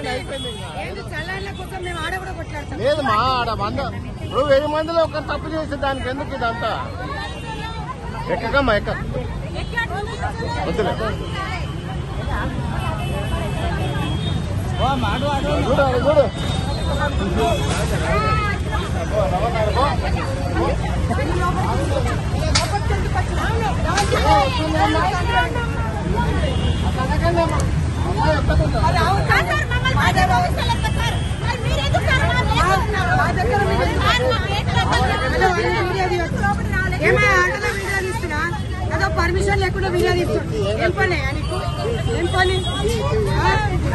అయిపోయింది ఇంకా. ఏంటి చల్లారిన కోసం మేము ఆడ కూడా కొట్లాడతాం లేదు మా ఆడ వంద ఇప్పుడు వెయ్యి మందిలో ఒక తప్పు చేసి దానికి ఎందుకు ఇదంతా ఎక్కకమ్మా ఎక్క వద్దులే చూడు అది చూడు ఏమో ఆటోలో వీడియో తీస్తున్నా ఏదో పర్మిషన్ లేకుండా వీడియో తీస్తున్నా ఏం పని నీకు ఏం పని ఆ?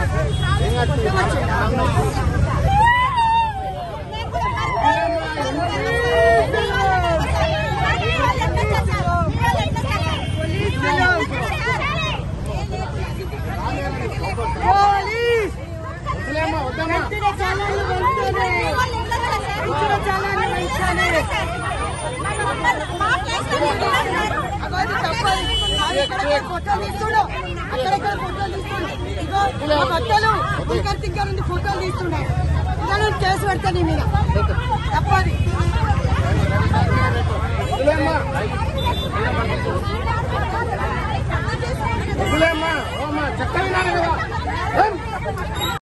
పోలీస్ వద్దులేమ్మా వద్దమ్మా ఇచ్చిన చాలాన్ని వెంటనే ఇచ్చిన చాలాన్ని వెంటనే అగోది తప్పదు అక్కడక్కడ ఫోటోలు తీస్తుండు అక్కడక్కడ ఫోటోలు తీస్తుండు ఇగో ఆ బట్టలు టింకర్ టింకర్ ఉంది ఫోటోలు తీస్తుండే ఇలా కేసు పెడతా నీ మీద తప్పది వద్దులేమ్మా